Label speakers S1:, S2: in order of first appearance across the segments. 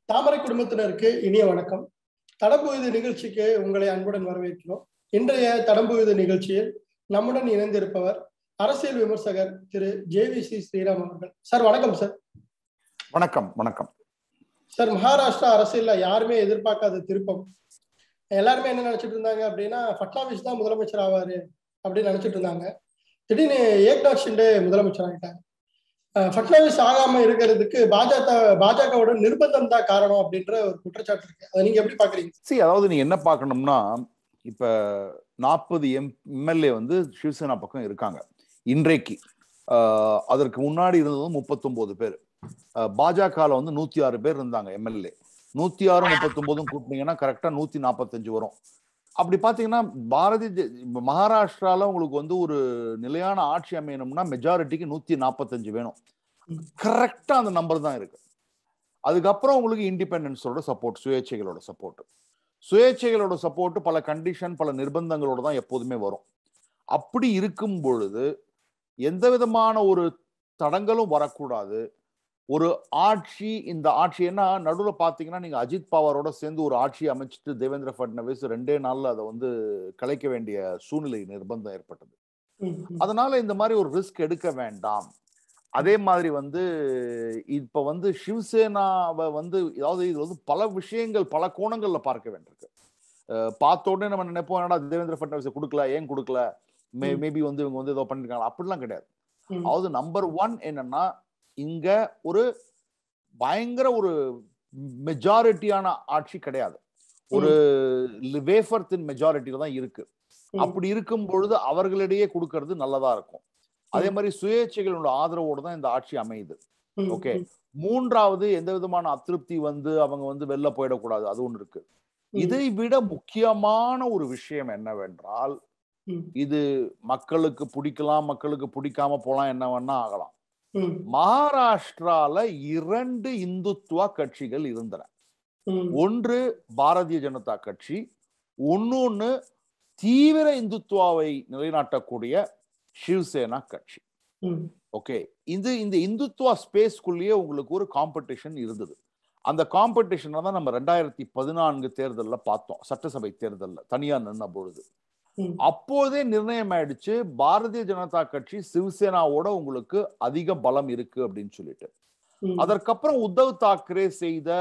S1: தாமரை குடும்பத்தினருக்கு இனிய வணக்கம் தடம்புகுது நிகழ்ச்சிக்கு உங்களை அன்புடன் வரவேற்கிறோம் இன்றைய தடம்புகுது நிகழ்ச்சியில் நம்முடன் இணைந்திருப்பவர் அரசியல் விமர்சகர் திரு ஜே வி சி ஸ்ரீராம் அவர்கள் சார் வணக்கம் சார்
S2: வணக்கம் வணக்கம்
S1: சார் மகாராஷ்டிரா அரசியல்ல யாருமே எதிர்பார்க்காத திருப்பம் எல்லாருமே என்ன நினைச்சிட்டு இருந்தாங்க அப்படின்னா பட்னாவிஸ் தான் முதலமைச்சர் ஆவாரு அப்படின்னு நினைச்சிட்டு இருந்தாங்க திடீர்னு ஏக்நாத் ஷிண்டே முதலமைச்சர் ஆகிட்டாங்க பட்னாவிஸ் ஆகாம இருக்கிறதுக்கு பாஜக பாஜகவோட நிர்பந்தம் தான் காரணம் அப்படின்ற ஒரு குற்றச்சாட்டு இருக்கு அதை நீங்க எப்படி பாக்குறீங்க
S2: சி அதாவது நீ என்ன பார்க்கணும்னா இப்ப நாற்பது எம் எம்எல்ஏ வந்து சிவசேனா பக்கம் இருக்காங்க இன்றைக்கு ஆஹ் அதற்கு முன்னாடி இருந்ததும் முப்பத்தொன்பது பேர் பாஜகவில் வந்து நூத்தி ஆறு பேர் இருந்தாங்க எம்எல்ஏ நூத்தி ஆறு முப்பத்தொன்பதும் கூட்டினீங்கன்னா கரெக்டா நூத்தி நாற்பத்தஞ்சு வரும் அப்படி பாத்தீங்கன்னா பாரதிய மகாராஷ்டிரால உங்களுக்கு வந்து ஒரு நிலையான ஆட்சி அமையணும்னா மெஜாரிட்டிக்கு நூத்தி நாற்பத்தஞ்சு வேணும் கரெக்டா அந்த நம்பர் தான் இருக்கு அதுக்கப்புறம் உங்களுக்கு இண்டிபெண்டன்ஸோட சப்போர்ட் சுயேட்சைகளோட சப்போர்ட் சுயேட்சைகளோட சப்போர்ட் பல கண்டிஷன் பல நிர்பந்தங்களோட தான் எப்போதுமே வரும் அப்படி இருக்கும் பொழுது எந்த விதமான ஒரு தடங்களும் வரக்கூடாது ஒரு ஆட்சி இந்த ஆட்சி என்ன நடுவில் பார்த்தீங்கன்னா நீங்க அஜித் பவாரோட சேர்ந்து ஒரு ஆட்சி அமைச்சிட்டு தேவேந்திர பட்னவிஸ் ரெண்டே நாள்ல அதை வந்து கலைக்க வேண்டிய சூழ்நிலை நிர்பந்தம் ஏற்பட்டது அதனால இந்த மாதிரி ஒரு ரிஸ்க் எடுக்க வேண்டாம் அதே மாதிரி வந்து இப்ப வந்து சிவசேனாவை வந்து அதாவது இது வந்து பல விஷயங்கள் பல கோணங்கள்ல பார்க்க வேண்டியிருக்கு பார்த்த உடனே நம்ம நினைப்போம் என்னடா தேவேந்திர பட்னவிஸ் கொடுக்கல ஏன் கொடுக்கல மே மேபி வந்து இவங்க வந்து ஏதோ பண்ணிருக்காங்க அப்படிலாம் கிடையாது அதாவது நம்பர் ஒன் என்னன்னா இங்க ஒரு பயங்கர ஒரு மெஜாரிட்டியான ஆட்சி கிடையாது ஒரு வேஃபர்த்தின் மெஜாரிட்டியில தான் இருக்கு அப்படி இருக்கும் பொழுது அவர்களிடையே கொடுக்கறது நல்லதா இருக்கும் அதே மாதிரி சுயேட்சைகளோட ஆதரவோடு தான் இந்த ஆட்சி அமையுது ஓகே மூன்றாவது எந்த விதமான அதிருப்தி வந்து அவங்க வந்து வெளில போயிடக்கூடாது அது ஒண்ணு இருக்கு இதை விட முக்கியமான ஒரு விஷயம் என்னவென்றால் இது மக்களுக்கு பிடிக்கலாம் மக்களுக்கு பிடிக்காம போலாம் என்ன வேணா ஆகலாம் மகாராஷ்டிரால இரண்டு இந்துத்துவ கட்சிகள் இருந்தன ஒன்று பாரதிய ஜனதா கட்சி ஒன்னொன்னு தீவிர இந்துத்துவாவை நிலைநாட்டக்கூடிய சிவசேனா கட்சி ஓகே இது இந்த இந்துத்துவா ஸ்பேஸ்க்குள்ளேயே உங்களுக்கு ஒரு காம்படிஷன் இருந்தது அந்த காம்படிஷனை தான் நம்ம ரெண்டாயிரத்தி பதினான்கு தேர்தலில் பார்த்தோம் சட்டசபை தேர்தலில் தனியா நின்ன பொழுது அப்போதே நிர்ணயம் ஆயிடுச்சு பாரதிய ஜனதா கட்சி சிவசேனாவோட உங்களுக்கு அதிக பலம் இருக்கு அப்படின்னு சொல்லிட்டு அதற்கப்புறம் உத்தவ் தாக்கரே செய்த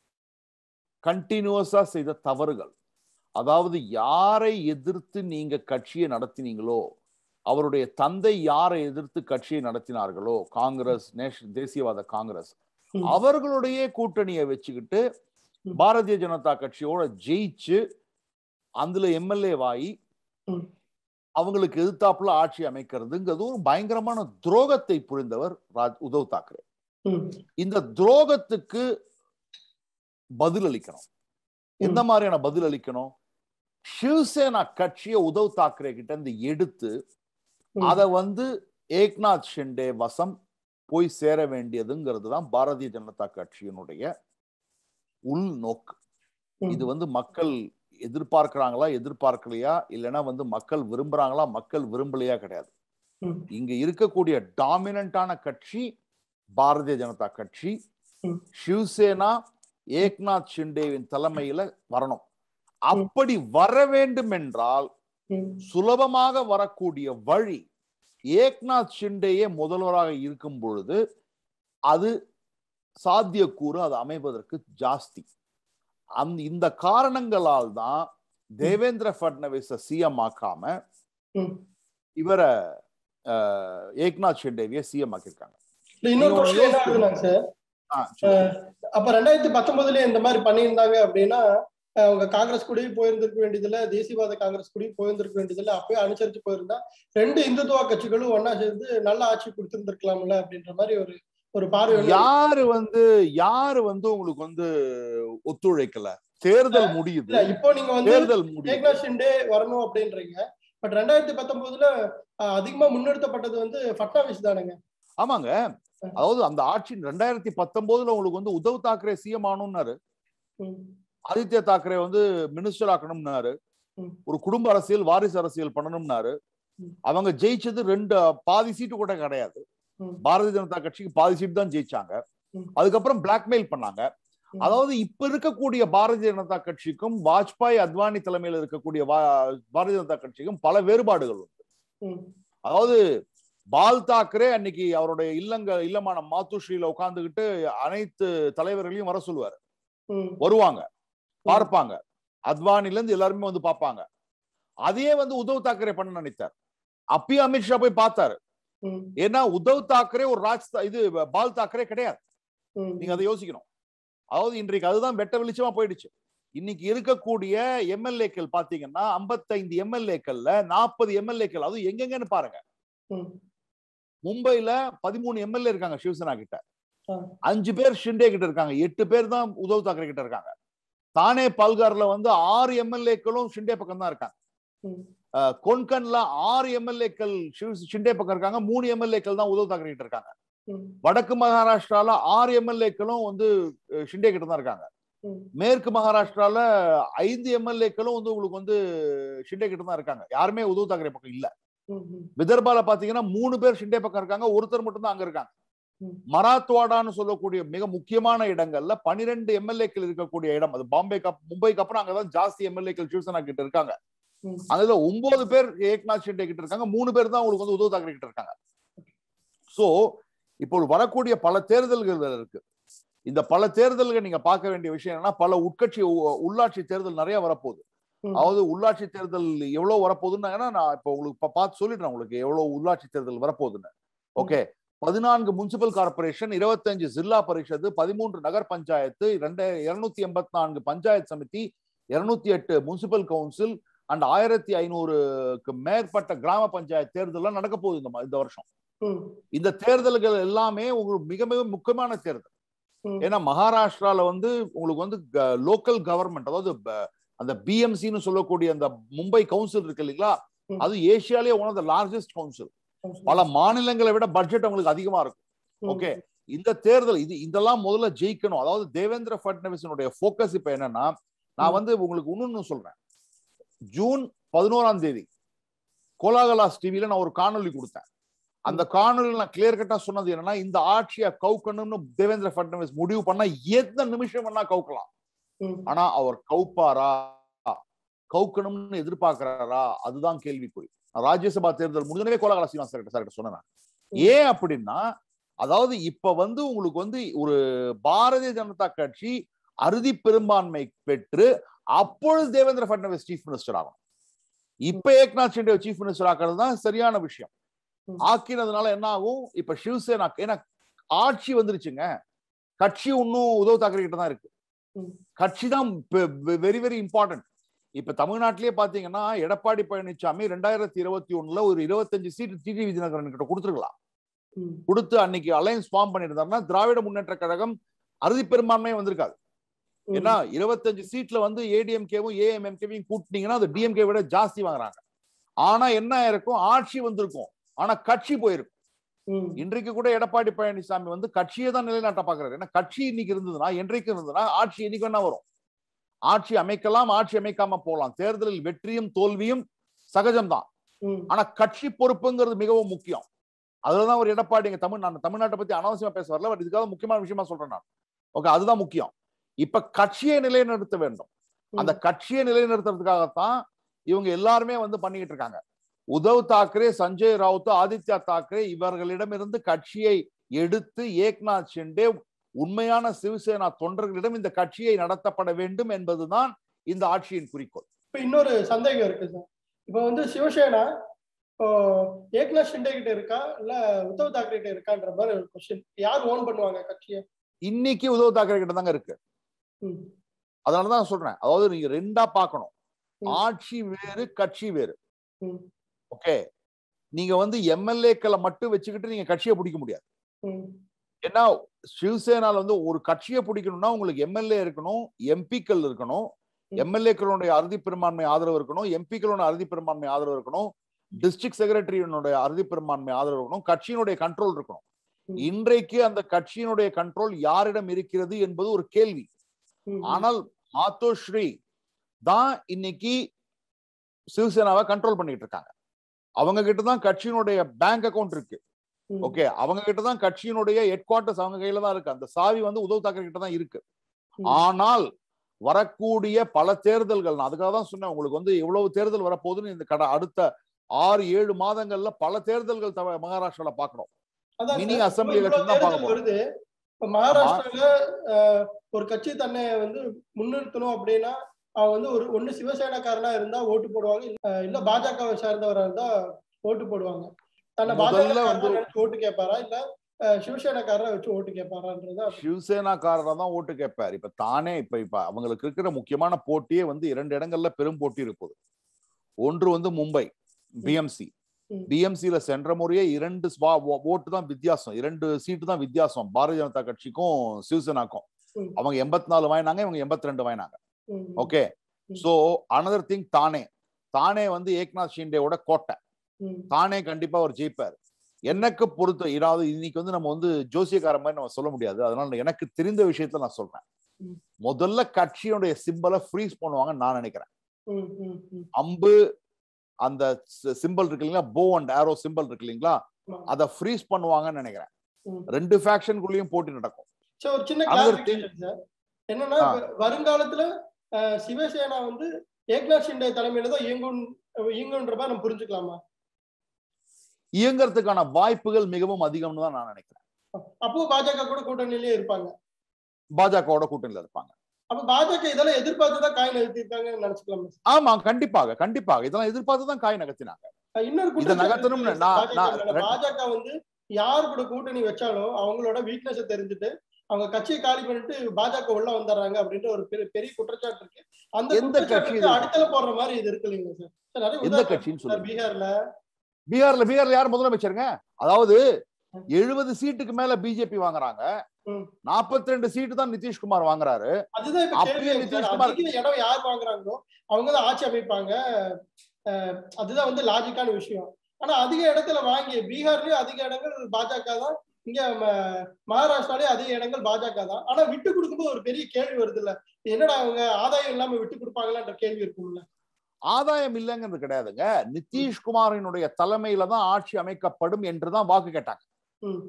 S2: கண்டினியூஸா செய்த தவறுகள் அதாவது யாரை எதிர்த்து நீங்க கட்சியை நடத்தினீங்களோ அவருடைய தந்தை யாரை எதிர்த்து கட்சியை நடத்தினார்களோ காங்கிரஸ் நேஷனல் தேசியவாத காங்கிரஸ் அவர்களுடைய கூட்டணியை வச்சுக்கிட்டு பாரதிய ஜனதா கட்சியோட ஜெயிச்சு அதுல எம்எல்ஏ வாயி அவங்களுக்கு எதிர்த்தாப்புல ஆட்சி அமைக்கிறதுங்கிறது ஒரு பயங்கரமான துரோகத்தை புரிந்தவர் ராஜ் உத்தவ் தாக்கரே இந்த துரோகத்துக்கு பதில் அளிக்கணும் எந்த மாதிரியான பதில் அளிக்கணும் சிவசேனா கட்சியை உத்தவ் தாக்கரே கிட்ட இருந்து எடுத்து அத வந்து ஏக்நாத் ஷிண்டே வசம் போய் சேர வேண்டியதுங்கிறது தான் பாரதிய ஜனதா கட்சியினுடைய உள்நோக்கு இது வந்து மக்கள் எதிர்பார்க்கிறாங்களா எதிர்பார்க்கலையா இல்லைன்னா வந்து மக்கள் விரும்புறாங்களா மக்கள் விரும்பலையா கிடையாது இங்க இருக்கக்கூடிய டாமினண்டான கட்சி பாரதிய ஜனதா கட்சி சிவசேனா ஏக்நாத் ஷிண்டேவின் தலைமையில வரணும் அப்படி வர வேண்டும் என்றால் சுலபமாக வரக்கூடிய வழி ஏக்நாத் ஷிண்டேயே முதல்வராக இருக்கும் பொழுது அது சாத்தியக்கூறு அது அமைவதற்கு ஜாஸ்தி அந்த இந்த காரணங்களால் தான் தேவேந்திர பட்னவிஸ சிஎம் ஆக்காம இவரை ஏக்நாத் ஷெண்டேவிய சிஎம் ஆக்கியிருக்காங்க
S1: அப்ப ரெண்டாயிரத்தி பத்தொன்பதுல இந்த மாதிரி பண்ணியிருந்தாங்க அப்படின்னா அவங்க காங்கிரஸ் கூடயும் போயிருந்திருக்க வேண்டியதில்ல தேசியவாத காங்கிரஸ் கூடயும் போயிருந்திருக்க வேண்டியதில்ல அப்பயே அனுசரிச்சு போயிருந்தா ரெண்டு இந்துத்துவ கட்சிகளும் ஒன்னா சேர்ந்து நல்ல ஆட்சி கொடுத்திருந்திருக்கலாம்ல அப்படின்ற மாதிரி ஒரு ஒரு பார்வை
S2: யாரு வந்து யாரு வந்து உங்களுக்கு வந்து ஒத்துழைக்கல தேர்தல் முடியுது
S1: இப்போ நீங்க வந்து
S2: தேர்தல்
S1: ஏக்நாத் ஷிண்டே வரணும் அப்படின்றீங்க பட் ரெண்டாயிரத்தி பத்தொன்பதுல அதிகமா முன்னெடுத்தப்பட்டது வந்து பட்னாவிஸ் தானுங்க
S2: ஆமாங்க அதாவது அந்த ஆட்சி ரெண்டாயிரத்தி பத்தொன்பதுல உங்களுக்கு வந்து உத்தவ் தாக்கரே சிஎம் ஆகணும்னாரு ஆதித்ய தாக்கரே வந்து மினிஸ்டர் ஆக்கணும்னாரு ஒரு குடும்ப அரசியல் வாரிசு அரசியல் பண்ணணும்னாரு அவங்க ஜெயிச்சது ரெண்டு பாதி சீட்டு கூட கிடையாது பாரதிய ஜனதா கட்சிக்கு பாதி சீட் தான் ஜெயிச்சாங்க அதுக்கப்புறம் பிளாக்மெயில் பண்ணாங்க
S1: ம்.
S2: அதாவது இப்ப இருக்கக்கூடிய பாரதிய ஜனதா கட்சிக்கும் வாஜ்பாய் அத்வானி தலைமையில் இருக்கக்கூடிய வா- பாரதிய ஜனதா கட்சிக்கும் பல வேறுபாடுகள் உண்டு
S1: ம்,
S2: அதாவது பால் தாக்கரே அன்னைக்கு அவருடைய இல்லங்க இல்லமான மாத்துஸ்ரீல உட்கார்ந்துகிட்டு அனைத்து தலைவர்களையும் வர சொல்லுவாரு
S1: ம்,
S2: வருவாங்க பார்ப்பாங்க அத்வானில இருந்து எல்லாருமே வந்து பார்ப்பாங்க அதையே வந்து உத்தவ் தாக்கரே பண்ண நினைத்தார் அப்பயும் அமித்ஷா போய் பார்த்தாரு
S1: ம்,
S2: ஏன்னா உத்தவ் தாக்கரே ஒரு ராஜ் தா- இது பால் தாக்கரே கிடையாது
S1: ம்,
S2: நீங்க அதை யோசிக்கணும் அதாவது இன்றைக்கு அதுதான் வெட்ட வெளிச்சமா போயிடுச்சு இன்னைக்கு இருக்கக்கூடிய எம்எல்ஏக்கள் பாத்தீங்கன்னா 55 எம்எல்ஏக்கள்ல நாற்பது எம்எல்ஏக்கள் அதுவும் எங்கெங்கன்னு பாருங்க
S1: ம்,
S2: மும்பைல பதிமூணு எம்எல்ஏ இருக்காங்க சிவசேனா கிட்ட
S1: ஆ.
S2: அஞ்சு பேர் ஷிண்டே கிட்ட இருக்காங்க எட்டு பேர் தான் உத்தவ் தாக்கரே கிட்ட இருக்காங்க தானே பால்கார்ல வந்து ஆறு எம்எல்ஏக்களும் ஷிண்டே பக்கம் தான் இருக்காங்க
S1: ம்.
S2: அஹ், கொன்கன்ல ஆறு எம்எல்ஏக்கள் ஷிண்டே பக்கம் இருக்காங்க மூணு எம்எல்ஏக்கள் தான் உத்தவ் தாக்கரே கிட்ட இருக்காங்க
S1: ம்,
S2: வடக்கு மகாராஷ்டிரால ஆறு எம்எல்ஏக்களும் வந்து அஹ், ஷிண்டே கிட்ட தான் இருக்காங்க
S1: ம்,
S2: மேற்கு மகாராஷ்டிரால ஐந்து எம்எல்ஏக்களும் வந்து உங்களுக்கு வந்து ஷிண்டே கிட்ட தான் இருக்காங்க யாருமே உத்தவ் தாக்கரே பக்கம் இல்ல
S1: ம், ம்,
S2: விதர்பால பாத்தீங்கன்னா மூணு பேர் ஷிண்டே பக்கம் இருக்காங்க ஒருத்தர் மட்டும் தான் அங்க இருக்காங்க
S1: ம்.
S2: மராத்வாடான்னு சொல்லக்கூடிய மிக முக்கியமான இடங்கள்ல பனிரெண்டு எம்எல்ஏக்கள் இருக்கக்கூடிய இடம் அது பாம்பே கப் மும்பைக்கு அப்புறம் அங்கதான் ஜாஸ்தி எம்எல்ஏக்கள் சிவசேனா கிட்ட இருக்காங்க
S1: ம்.
S2: அதுல ஒன்பது பேர் ஏக்நாத் ஷிண்டே கிட்ட இருக்காங்க மூணு பேர் தான் உங்களுக்கு வந்து உத்தவ் தாக்கரே கிட்ட இருக்காங்க சோ இப்போ வரக்கூடிய பல தேர்தல்கள் இருக்கு இந்த பல தேர்தல்கள் நீங்க பார்க்க வேண்டிய விஷயம் என்னன்னா பல உட்கட்சி உ- உள்ளாட்சி தேர்தல் நிறைய வரப்போகுது
S1: ம்.
S2: அதாவது உள்ளாட்சி தேர்தல் எவ்வளவு வரப்போகுதுன்னு நான் இப்போ உங்களுக்கு இப்ப பார்த்து சொல்லிடுறேன் உங்களுக்கு எவ்வளவு உள்ளாட்சி தேர்தல் வரப்போகுதுன்னு ஓகே பதினான்கு முனிசிபல் கார்பரேஷன் இருபத்தஞ்சு ஜில்லா பரிஷத்து பதிமூன்று நகர் பஞ்சாயத்து ரெண்டு இருநூத்தி எண்பத்தி நான்கு பஞ்சாயத்து சமிதி இருநூத்தி எட்டு முனிசிபல் கவுன்சில் அண்ட் ஆயிரத்தி ஐநூறுக்கு மேற்பட்ட கிராம பஞ்சாயத்து தேர்தல்லாம் நடக்க போகுது இந்த ம- இந்த வருஷம்
S1: ம்,
S2: இந்த தேர்தல்கள் எல்லாமே உங்களுக்கு மிக மிக முக்கியமான தேர்தல்
S1: ம்.
S2: ஏன்னா மகாராஷ்டிரால வந்து உங்களுக்கு வந்து லோக்கல் கவர்மெண்ட் அதாவது ப- அந்த பிஎம்சின்னு சொல்லக்கூடிய அந்த மும்பை கவுன்சில் இருக்கு இல்லைங்களா
S1: ம்.
S2: அது ஏசியாலேயே one of the largest council
S1: ம்,
S2: பல மாநிலங்களை விட பட்ஜெட் உங்களுக்கு அதிகமா இருக்கும்
S1: ம்,
S2: ஓகே இந்த தேர்தல் இது இதெல்லாம் முதல்ல ஜெயிக்கணும் அதாவது தேவேந்திர பட்னவிஸனுடைய ஃபோக்கஸ் இப்ப என்னன்னா நான்
S1: ம்.
S2: வந்து உங்களுக்கு இன்னொன்னு சொல்றேன் ஜூன் பதினோராம் தேதி கோலாகலாஸ் டிவில நான் ஒரு காணொளி கொடுத்தேன் அந்த காணொலியில் நான் கிளியர் கட்டா சொன்னது என்னன்னா இந்த ஆட்சியை கவுக்கணும்னு தேவேந்திர பட்னவிஸ் முடிவு பண்ணா எந்த நிமிஷம் வேணா கவுக்கலாம்
S1: ம்,
S2: ஆனா அவர் கவுப்பாரா கவுக்கணும்னு எதிர்பார்க்கிறாரா அதுதான் கேள்விக்குறி நான் ராஜ்யசபா தேர்தல் முடிஞ்சனவே கோலாகலா சீனிவாச சார் சார்கிட்ட சொன்னேன் நான். ஏன் அப்படின்னா அதாவது இப்ப வந்து உங்களுக்கு வந்து ஒரு பாரதிய ஜனதா கட்சி அறுதி பெரும்பான்மை பெற்று அப்பொழுது தேவேந்திர பட்னவிஸ் சீஃப் மினிஸ்டர் ஆகும் இப்ப ஏக்நாத் ஷிண்டே சீஃப் மினிஸ்டர் ஆக்குறது தான் சரியான விஷயம்
S1: ம்.
S2: ஆக்கினதுனால என்ன ஆகும் இப்ப சிவசேனா ஏன்னா ஆட்சி வந்துருச்சுங்க கட்சி இன்னும் உத்தவ் தாக்கரே கிட்ட தான் இருக்கு
S1: ம்.
S2: கட்சி தான் வெரி வெரி இம்பார்ட்டன்ட் இப்ப தமிழ்நாட்டிலேயே பாத்தீங்கன்னா எடப்பாடி பழனிசாமி ரெண்டாயிரத்தி இருபத்தி ஒண்ணுல ஒரு இருபத்தஞ்சு சீட் டிடி விஜயநகரன் கிட்ட கொடுத்துருக்கலாம்
S1: ம்,
S2: கொடுத்து அன்னைக்கு அலையன்ஸ் ஃபார்ம் பண்ணியிருந்தாருன்னா திராவிட முன்னேற்ற கழகம் அறுதி பெரும்பான்மை வந்திருக்காது
S1: ம்.
S2: ஏன்னா இருபத்தஞ்சு சீட்ல வந்து ஏடிஎம்கேவும் ஏஎம்எம்கேவையும் கூட்டினீங்கன்னா அது டிஎம்கே விட ஜாஸ்தி வாங்குறாங்க ஆனா என்ன இருக்கும் ஆட்சி வந்திருக்கும் ஆனா கட்சி போயிருக்கும்
S1: ம்,
S2: இன்றைக்கு கூட எடப்பாடி பழனிசாமி வந்து கட்சியை தான் நிலைநாட்ட பாக்குறாரு ஏன்னா கட்சி இன்னைக்கு இருந்ததுன்னா என்றைக்கு இருந்ததுன்னா ஆட்சி என்னைக்கு வேணா வரும் ஆட்சி அமைக்கலாம் ஆட்சி அமைக்காம போகலாம் தேர்தலில் வெற்றியும் தோல்வியும் சகஜம்தான்
S1: ம்,
S2: ஆனா கட்சி பொறுப்புங்கிறது மிகவும் முக்கியம் அதுலதான் ஒரு எடப்பாடி இங்க தமிழ் நான் தமிழ்நாட்டை பத்தி அனாவசியமா பேச வரல பட் இதுக்காக முக்கியமான விஷயமா சொல்றேன் நான் ஓகே அதுதான் முக்கியம் இப்ப கட்சியை நிலைநிறுத்த வேண்டும் அந்த கட்சியை நிலைநிறுத்துறதுக்காகத்தான் இவங்க எல்லாருமே வந்து பண்ணிக்கிட்டு இருக்காங்க உத்தவ் தாக்கரே சஞ்சய் ராவுத் ஆதித்யா தாக்கரே இவர்களிடமிருந்து கட்சியை எடுத்து ஏக்நாத் ஷிண்டே உண்மையான சிவசேனா தொண்டர்களிடம் இந்த கட்சியை நடத்தப்பட வேண்டும் என்பதுதான் இந்த ஆட்சியின் குறிக்கோள்
S1: இப்ப இன்னொரு சந்தேகம் இருக்கு சார் இப்ப வந்து சிவசேனா இப்போ ஏக்நாத் ஷிண்டே கிட்ட இருக்கா இல்ல உத்தவ் தாக்கரே கிட்ட இருக்கான்ற மாதிரி ஒரு கொஸ்டின் யார் ஓன் பண்ணுவாங்க கட்சியை
S2: இன்னைக்கு உத்தவ் தாக்கரே கிட்ட தாங்க இருக்கு
S1: ம்,
S2: அதனாலதான் நான் சொல்றேன் அதாவது நீங்க ரெண்டா பார்க்கணும்
S1: ம்.
S2: ஆட்சி வேறு கட்சி வேறு
S1: ம்,
S2: ஓகே நீங்க வந்து எம்எல்ஏக்களை மட்டும் வச்சுக்கிட்டு நீங்க கட்சியை பிடிக்க முடியாது
S1: ம்,
S2: ஏன்னா சிவசேனால வந்து ஒரு கட்சியை பிடிக்கணும்னா உங்களுக்கு எம்எல்ஏ இருக்கணும் எம்பிக்கள் இருக்கணும்
S1: ம்.
S2: எம்எல்ஏக்களுடைய அறுதி பெரும்பான்மை ஆதரவு இருக்கணும் எம்பிக்களோட அறுதி பெரும்பான்மை ஆதரவு இருக்கணும் டிஸ்ட்ரிக்ட் செக்ரட்டரியினுடைய அறுதி பெரும்பான்மை ஆதரவு இருக்கணும் கட்சியினுடைய கண்ட்ரோல் இருக்கணும்
S1: ம்.
S2: இன்றைக்கு அந்த கட்சியினுடைய கண்ட்ரோல் யாரிடம் இருக்கிறது என்பது ஒரு கேள்வி
S1: ம்,
S2: ஆனால் மாத்தோஸ்ரீ தான் இன்னைக்கு சிவசேனாவை கண்ட்ரோல் பண்ணிட்டு இருக்காங்க அவங்க கிட்ட தான் கட்சியினுடைய பேங்க் அக்கவுண்ட் இருக்கு
S1: ம்,
S2: ஓகே அவங்க கிட்ட தான் கட்சியினுடைய ஹெட் குவார்டர்ஸ் அவங்க கையில தான் இருக்கு அந்த சாவி வந்து உத்தவ் தாக்கரே கிட்ட தான் இருக்கு
S1: ம்.
S2: ஆனால் வரக்கூடிய பல தேர்தல்கள் நான் அதுக்காக தான் சொன்னேன் உங்களுக்கு வந்து எவ்வளவு தேர்தல் வரப்போகுதுன்னு இந்த கட அடுத்த ஆறு ஏழு மாதங்கள்ல பல தேர்தல்கள் தவ- மகாராஷ்டிரால பாக்குறோம்
S1: அதான்
S2: மினி
S1: சார்,
S2: அசெம்பிளி
S1: இவ்வளவு
S2: எலெக்ஷன் தான்
S1: தேர்தல்
S2: பார்க்க போறோம்
S1: வருது இப்ப மகாராஷ்டிரால அஹ், ஒரு கட்சி தன்னை வந்து முன்னிறுத்தணும் அப்படின்னா அவன் வந்து ஒரு ஒண்ணு சிவசேனாக்காரனா இருந்தா ஓட்டு போடுவாங்க இல்ல- இல்ல பாஜகவை சார்ந்தவரா இருந்தா ஓட்டு போடுவாங்க தன்னை
S2: முதல்ல
S1: பாஜக
S2: வந்து-
S1: நினைச்சு ஓட்டு கேட்பாரா இல்ல அஹ், சிவசேனாக்காரரை வச்சு ஓட்டு கேட்பாரான்றதா
S2: சிவசேனாக்காரரா தான் ஓட்டு கேட்பார் இப்ப தானே இப்ப இப்ப அவங்களுக்கு இருக்கிற முக்கியமான போட்டியே வந்து இரண்டு இடங்கள்ல பெரும் போட்டி இருக்குது ஒன்று வந்து மும்பை பிஎம்சி
S1: ம்.
S2: பிஎம்சில சென்ற முறையே இரண்டு ஸ்வா- ஓ- ஓட்டு தான் வித்தியாசம் இரண்டு சீட்டு தான் வித்தியாசம் பாரதிய ஜனதா கட்சிக்கும் சிவசேனாக்கும்
S1: ம்.
S2: அவங்க எண்பத்தி நாலு வாங்கினாங்க இவங்க எண்பத்தி ரெண்டு வாங்கினாங்க
S1: ம்,
S2: ஓகே
S1: ம்.
S2: சோ அனதர் திங் தானே தானே வந்து ஏக்நாத் ஷிண்டேவோட கோட்டை
S1: ம்,
S2: தானே கண்டிப்பா அவர் ஜெயிப்பார் எனக்கு பொறுத்த இதாவது இன்னைக்கு வந்து நம்ம வந்து ஜோசியக்கார மாதிரி நம்ம சொல்ல முடியாது அதனால எனக்கு தெரிந்த விஷயத்த நான் சொல்றேன்
S1: ம்.
S2: முதல்ல கட்சியுடைய சிம்பலை ஃப்ரீஸ் பண்ணுவாங்கன்னு நான் நினைக்கிறேன்
S1: ம், ம், ம்.
S2: அம்பு அந்த சிம்பிள் இருக்கு இல்லைங்களா போ அண்ட் ஆரோ சிம்பிள் இருக்கு இல்லைங்களா
S1: ஆமா.
S2: அதை ஃப்ரீஸ் பண்ணுவாங்கன்னு நினைக்கிறேன்
S1: ம்.
S2: ரெண்டு ஃபேக்ஷனுக்குள்ளேயும் போட்டி நடக்கும்
S1: சரி ஒரு சின்ன
S2: Another
S1: கிளாரிபிகேஷன் சார் என்னன்னா
S2: ஆ.
S1: இப்ப வருங்காலத்துல அஹ், சிவசேனா வந்து ஏக்நாத் ஷிண்டே தலைமையில தான் இயங்கும் இயங்குன்ற மாதிரி நம்ம புரிஞ்சுக்கலாமா
S2: இயங்குறதுக்கான வாய்ப்புகள் மிகவும் அதிகம்னு தான் நான் நினைக்கிறேன்
S1: அப்போ பாஜக கூட கூட்டணியிலேயே இருப்பாங்க
S2: பாஜகவோட கூட்டணியில இருப்பாங்க
S1: அப்ப பாஜக இதெல்லாம் எதிர்பார்த்து தான் காய் நிறுத்திருக்காங்கன்னு நினைச்சுக்கலாமா
S2: ஆமா கண்டிப்பாக கண்டிப்பாக இதெல்லாம் எதிர்பார்த்து தான் காய் நகர்த்தினாங்க
S1: அஹ் இன்னொரு
S2: இதை
S1: குற்றச்சாட்டு
S2: நகர்த்தணும்னு
S1: இருக்கு
S2: நான்-
S1: பாஜக
S2: நான்
S1: மேல.
S2: ரெண்டு-
S1: பாஜக வந்து யார் கூட கூட்டணி வச்சாலும் அவங்களோட வீக்னஸை தெரிஞ்சுட்டு அவங்க கட்சியை காலி பண்ணிட்டு பாஜக உள்ள வந்துடுறாங்க அப்படின்ற ஒரு பெரிய பெரிய குற்றச்சாட்டு இருக்கு அந்த
S2: எந்த கட்சி
S1: குற்றச்சாட்டுக்கு
S2: இது?
S1: அடித்தல போடுற மாதிரி இது இருக்கு இல்லைங்க சார் சார் நிறைய
S2: எந்த
S1: உதாரணம்
S2: கட்சின்னு
S1: இருக்கு சார்.
S2: சொல்லுங்க
S1: பீகார்ல
S2: பீகார்ல பீகார்ல யார் முதலமைச்சருங்க அதாவது எழுபது சீட்டுக்கு மேல பிஜேபி வாங்குறாங்க
S1: ம்.
S2: நாற்பத்தி ரெண்டு சீட்டு தான் நிதிஷ்குமார் வாங்குறாரு
S1: அதுதான் இப்ப
S2: அப்பயே
S1: கேள்வி சார்.
S2: நிதிஷ்குமார்
S1: அதிக இடம் யார் வாங்குறாங்களோ அவங்க தான் ஆட்சி அமைப்பாங்க அஹ் அதுதான் வந்து லாஜிக்கான விஷயம் ஆனா அதிக இடத்துல வாங்கி பீகார்லயும் அதிக இடங்கள் பாஜக தான் இங்க ம- மகாராஷ்டிராலயும் அதிக இடங்கள் பாஜக தான் ஆனா விட்டு கொடுக்கும்போது ஒரு பெரிய கேள்வி வருது இல்ல என்னடா அவங்க ஆதாயம் இல்லாம விட்டு கொடுப்பாங்களான்ற கேள்வி இருக்கும்ல
S2: ஆதாயம் இல்லைங்கிறது கிடையாதுங்க நிதிஷ்குமாரினுடைய தலைமையில தான் ஆட்சி அமைக்கப்படும் என்றுதான் வாக்கு கேட்டாங்க
S1: ம்,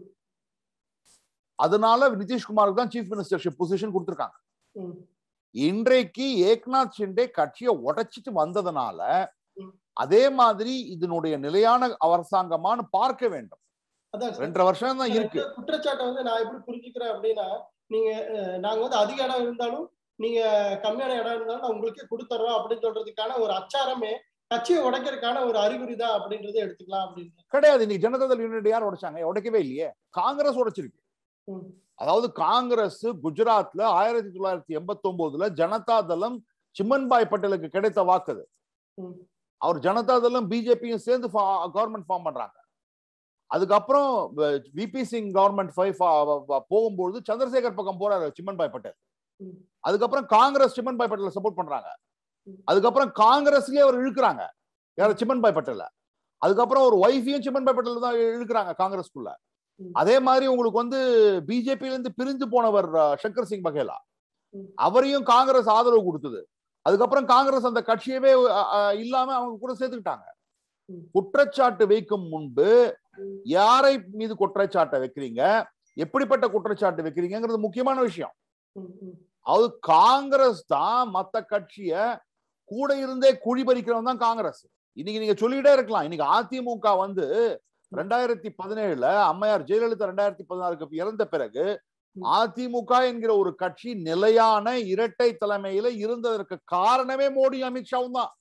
S2: அதனால நிதிஷ்குமாருக்கு தான் சீஃப் மினிஸ்டர்ஷிப் பொசிஷன் கொடுத்திருக்காங்க
S1: ம்,
S2: இன்றைக்கு ஏக்நாத் ஷிண்டே கட்சியை உடைச்சிட்டு வந்ததுனால
S1: ம்.
S2: அதே மாதிரி இதனுடைய நிலையான அரசாங்கமான்னு பார்க்க வேண்டும்
S1: அதான் சார்.
S2: ரெண்டரை வருஷம் தான் இருக்கு
S1: இந்த குற்றச்சாட்டை வந்து நான் எப்படி புரிஞ்சுக்கிறேன் அப்படின்னா நீங்க அஹ், நாங்க வந்து அதிக இடம் இருந்தாலும் நீங்க கம்மியான இடம் இருந்தாலும் நான் உங்களுக்கே கொடுத்துறோம் அப்படின்னு சொல்றதுக்கான ஒரு அச்சாரமே கட்சியை உடைக்கிறதுக்கான ஒரு அறிகுறி தான் அப்படின்றத எடுத்துக்கலாம் அப்படின்னு
S2: கிடையாது இன்னைக்கு ஜனதாதள் யூனிட் யார் உடைச்சாங்க உடைக்கவே இல்லையே காங்கிரஸ் உடைச்சிருக்கு
S1: ம்.
S2: அதாவது காங்கிரஸ் குஜராத்ல ஆயிரத்தி தொள்ளாயிரத்தி எண்பத்தி ஒன்பதுல ஜனதா தளம் சிம்மன்பாய் பட்டேலுக்கு கிடைத்த வாக்குது
S1: ம்.
S2: அவர் ஜனதா தளம் பிஜேபியும் சேர்ந்து கவர்மெண்ட் ஃபார்ம் பண்றாங்க அதுக்கப்புறம் விபி சிங் கவர்மெண்ட் போகும்போது சந்திரசேகர் பக்கம் போறாரு சிம்மன்பாய் பட்டேல்
S1: ம்.
S2: அதுக்கப்புறம் காங்கிரஸ் சிம்மன்பாய் பட்டேல சப்போர்ட் பண்றாங்க
S1: ம்.
S2: அதுக்கப்புறம் காங்கிரஸ்லயே அவர் இழுக்கிறாங்க யார சிம்மன்பாய் பட்டேல அதுக்கப்புறம் ஒரு ஒய்ஃபையும் சிம்மன்பாய் பட்டேல் தான் இழுக்கிறாங்க காங்கிரஸ்குள்ள
S1: ம்.
S2: அதே மாதிரி உங்களுக்கு வந்து பிஜேபியில இருந்து பிரிஞ்சு போனவர் அஹ், சங்கர் சிங் பகேலா
S1: ம்.
S2: அவரையும் காங்கிரஸ் ஆதரவு கொடுத்தது அதுக்கப்புறம் காங்கிரஸ் அந்த கட்சியவே அஹ், அஹ், இல்லாம அவங்க கூட சேர்த்துக்கிட்டாங்க
S1: ம்.
S2: குற்றச்சாட்டு வைக்கும் முன்பு
S1: ம்.
S2: யாரை மீது குற்றச்சாட்டை வைக்கிறீங்க எப்படிப்பட்ட குற்றச்சாட்டு வைக்கிறீங்கிறது முக்கியமான விஷயம்
S1: ம், ம்,
S2: அது காங்கிரஸ் தான் மத்த கட்சிய கூட இருந்தே குழி பறிக்கிறவன் தான் காங்கிரஸ் இன்னைக்கு நீங்க சொல்லிக்கிட்டே இருக்கலாம் இன்னைக்கு அதிமுக வந்து ரெண்டாயிரத்தி பதினேழுல அம்மையார் ஜெயலலிதா ரெண்டாயிரத்தி பதினாறுக்கு இறந்த பிறகு
S1: ம்.
S2: அதிமுக என்கிற ஒரு கட்சி நிலையான இரட்டை தலைமையில இருந்ததற்கு காரணமே மோடி அமித்ஷாவும் தான்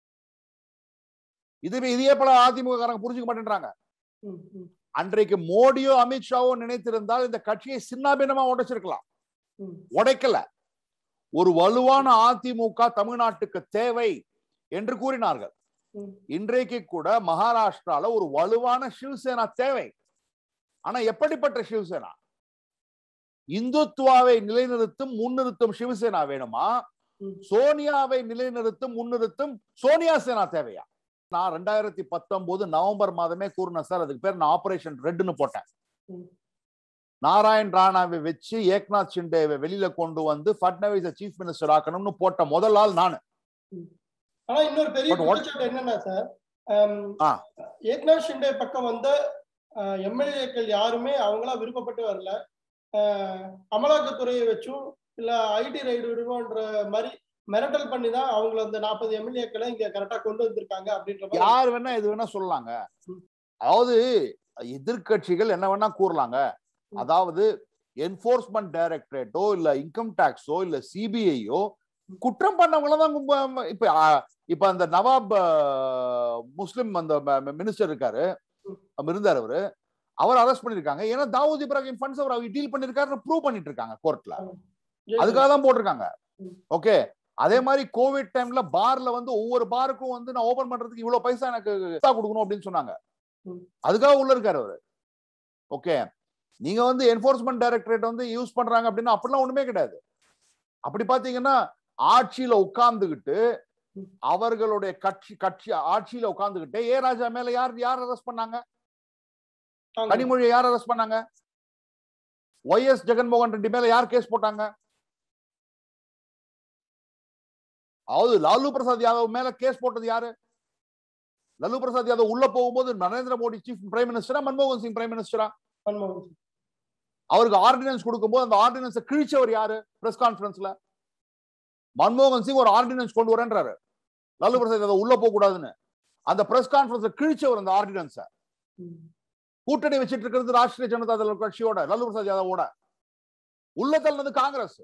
S2: இதுவே இதே பல அதிமுக காரங்க புரிஞ்சுக்க மாட்டேன்றாங்க
S1: ம், ம்,
S2: அன்றைக்கு மோடியோ அமித்ஷாவோ நினைத்திருந்தால் இந்த கட்சியை சின்னாபின்னமா உடைச்சிருக்கலாம்
S1: ம்.
S2: உடைக்கல ஒரு வலுவான அதிமுக தமிழ்நாட்டுக்கு தேவை என்று கூறினார்கள்
S1: ம்.
S2: இன்றைக்கு கூட மகாராஷ்டிரால ஒரு வலுவான சிவசேனா தேவை ஆனா எப்படிப்பட்ட சிவசேனா இந்துத்துவாவை நிலைநிறுத்தும் முன்னிறுத்தும் சிவசேனா வேணுமா
S1: ம்.
S2: சோனியாவை நிலைநிறுத்தும் முன்னிறுத்தும் சோனியா சேனா தேவையா நான் ரெண்டாயிரத்தி பத்தொன்பது நவம்பர் மாதமே கூறினேன் சார் அதுக்கு பேர் நான் ஆபரேஷன் ரெட்னு போட்டேன்
S1: ம்.
S2: நாராயண் ராணாவை வச்சு ஏக்நாத் ஷிண்டேவை வெளியில கொண்டு வந்து ஃபட்னவிஸ சீஃப் மினிஸ்டர் ஆக்கணும்னு போட்ட முதல் ஆள் நானு
S1: ஆனா இன்னொரு பெரிய
S2: But what-
S1: குற்றச்சாட்டு என்னன்னா சார் ஆம்,
S2: ஆ.
S1: ஏக்நாத் ஷிண்டே பக்கம் வந்த எம்எல்ஏக்கள் யாருமே அவங்களா விருப்பப்பட்டு வரல ஆஹ், அமலாக்கத்துறையை வச்சும் இல்ல ஐடி ரைடு விடுவோன்ற மாதிரி மிரட்டல் பண்ணி தான் அவங்கள அந்த நாற்பது எம்எல்ஏக்களை இங்க கரெக்டா கொண்டு வந்திருக்காங்க அப்படின்ற மாதிரி
S2: யார் வேணா இது வேணா சொல்லலாங்க அதாவது எதிர்க்கட்சிகள் என்ன வேணா கூறலாங்க அதாவது என்போர்ஸ்மெண்ட் டைரக்டரேட்டோ இல்ல இன்கம் டாக்ஸோ இல்ல சிபிஐயோ குற்றம் பண்ணவங்கள தான் கும்ப- இப்ப ஆ, இப்ப அந்த நவாப் ஆ, முஸ்லிம் அந்த மினிஸ்டர் இருக்காரு அவர் இருந்தார் அவரு அவர் அரெஸ்ட் பண்ணிருக்காங்க ஏன்னா தாவூத் இப்ராஹிம் ஃபண்ட்ஸ் அவர் அவர் டீல் பண்ணிருக்காரு ப்ரூவ் பண்ணிட்டு இருக்காங்க கோர்ட்ல அதுக்காக தான் போட்டிருக்காங்க
S1: ம்.
S2: ஓகே அதே மாதிரி கோவிட் டைம்ல பார்ல வந்து ஒவ்வொரு பாருக்கும் வந்து நான் ஓபன் பண்றதுக்கு இவ்வளவு பைசா எனக்கு extra கொடுக்கணும் அப்படின்னு சொன்னாங்க
S1: ம்.
S2: அதுக்காக உள்ள இருக்காரு அவரு ஓகே நீங்க வந்து என்போர்ஸ்மெண்ட் டைரக்டரேட் வந்து யூஸ் பண்றாங்க அப்படின்னா அப்படிலாம் ஒண்ணுமே கிடையாது அப்படி பாத்தீங்கன்னா ஆட்சியில உட்கார்ந்துகிட்டு
S1: ம்.
S2: அவர்களுடைய கட்சி கட்சி ஆட்சியில உட்கார்ந்துகிட்டு ஏ ராஜா மேல யார் யார் அரெஸ்ட் பண்ணாங்க
S1: காங்கிரஸ்.
S2: கனிமொழியை யார் அரெஸ்ட் பண்ணாங்க ஒய் எஸ் ஜெகன்மோகன் ரெட்டி மேல யார் கேஸ் போட்டாங்க அதாவது லாலு பிரசாத் யாதவ் மேல கேஸ் போட்டது யாரு லாலு பிரசாத் யாதவ் உள்ள போகும்போது நரேந்திர மோடி சீஃப் பிரைம் மினிஸ்டரா மன்மோகன் சிங் பிரைம் மினிஸ்டரா
S1: மன்மோகன் சிங்.
S2: அவருக்கு ஆர்டினன்ஸ் கொடுக்கும்போது அந்த ஆர்டினன்ஸை கிழிச்சவர் யாரு பிரஸ் கான்ஃபரன்ஸ்ல மன்மோகன் சிங் ஒரு ஆர்டினன்ஸ் கொண்டு வரேன்றாரு லாலு பிரசாத் யாதவ் உள்ள போக கூடாதுன்னு அந்த பிரஸ் கான்ஃபரன்ஸ்ல கிழிச்சவர் அந்த ஆர்டினன்ஸை
S1: ம்.
S2: கூட்டணி வச்சிட்டு இருக்கிறது ராஷ்டிரிய ஜனதா தள கட்சியோட லாலு பிரசாத் யாதவோட உள்ள தள்ளது காங்கிரஸ்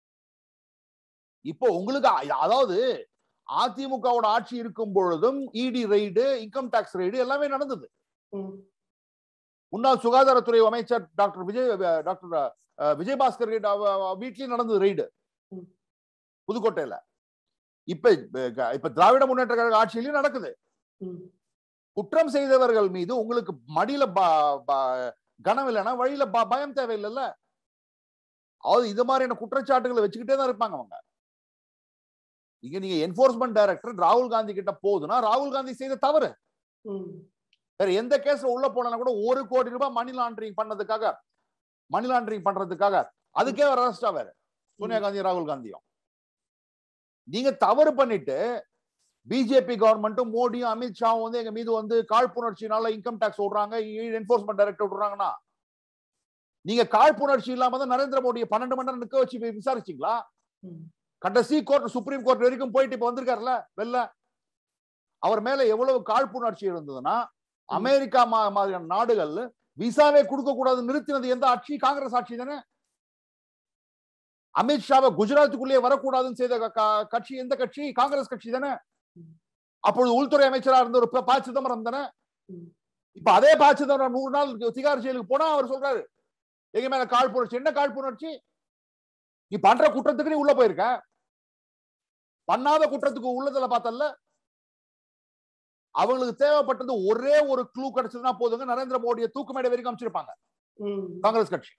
S2: இப்போ உங்களுக்கு அ- அதாவது அதிமுகவோட ஆட்சி இருக்கும் பொழுதும் இடி ரைடு இன்கம் டாக்ஸ் ரைடு எல்லாமே நடந்தது
S1: ம்.
S2: முன்னாள் சுகாதாரத்துறை அமைச்சர் டாக்டர் விஜய் அஹ், டாக்டர் அஹ், விஜயபாஸ்கர் கிட்ட அவ- அவ வீட்லயும் நடந்தது ரைடு
S1: ம்.
S2: புதுக்கோட்டையில இப்ப இப்ப- இப்ப திராவிட முன்னேற்ற கழக ஆட்சியிலயும் நடக்குது
S1: ம்.
S2: குற்றம் செய்தவர்கள் மீது உங்களுக்கு மடியில ப- ப- கனம் இல்லைன்னா வழியில ப- பயம் தேவையில்லைல்ல அதாவது இது மாதிரியான குற்றச்சாட்டுகளை வச்சுக்கிட்டே தான் இருப்பாங்க அவங்க இங்க நீங்க என்போர்ஸ்மெண்ட் டைரக்டர் ராகுல் காந்தி கிட்ட போகுதுன்னா ராகுல் காந்தி செய்த தவறு
S1: ம்.
S2: வேற எந்த கேஸ்ல உள்ள போனா கூட ஒரு கோடி ரூபாய் மணி லாண்டரிங் பண்ணதுக்காக மணி லாண்டரிங் பண்றதுக்காக அதுக்கே அவர் அரெஸ்ட் ஆவாரு சோனியா காந்தி ராகுல் காந்தியும் நீங்க தவறு பண்ணிட்டு பிஜேபி கவர்மெண்ட்டும் மோடியும் அமித்ஷாவும் வந்து எங்க மீது வந்து காழ்ப்புணர்ச்சினால இன்கம் டாக்ஸ் விடுறாங்க என்போர்ஸ்மெண்ட் டைரக்டர் விடுறாங்கன்னா நீங்க காழ்ப்புணர்ச்சி இல்லாம தான் நரேந்திர மோடியை பன்னெண்டு மணி நேரம் நிக்க வச்சு போய் விசாரிச்சீங்களா
S1: ம்.
S2: கடைசி கோர்ட் சுப்ரீம் கோர்ட் வரைக்கும் போயிட்டு இப்ப வந்திருக்காருல்ல வெளில அவர் மேல எவ்வளவு காழ்ப்புணர்ச்சி இருந்ததுன்னா அமெரிக்கா மா- மாதிரியான நாடுகள் விசாவே கொடுக்க கூடாது நிறுத்தினது எந்த ஆட்சி காங்கிரஸ் ஆட்சி தானே அமித்ஷாவை குஜராத்துக்குள்ளே வரக்கூடாதுன்னு செய்த க- க- கட்சி எந்த கட்சி காங்கிரஸ் கட்சி தானே அப்பொழுது உள்துறை அமைச்சரா இருந்த ஒரு ப- ப சிதம்பரம் தானே
S1: ம்.
S2: இப்ப அதே ப சிதம்பரம் நூறு நாள் திகார் ஜெயிலுக்கு போனா அவர் சொல்றாரு எங்க மேல காழ்ப்புணர்ச்சி என்ன காழ்ப்புணர்ச்சி நீ பண்ற குற்றத்துக்கு நீ உள்ள போயிருக்க பண்ணாத குற்றத்துக்கு உள்ளதுல பார்த்தல்ல அவங்களுக்கு தேவைப்பட்டது ஒரே ஒரு க்ளூ கிடைச்சதுன்னா போதுங்க நரேந்திர மோடியை தூக்கு மேடை வரைக்கும் அமைச்சிருப்பாங்க
S1: ம்.
S2: காங்கிரஸ் கட்சி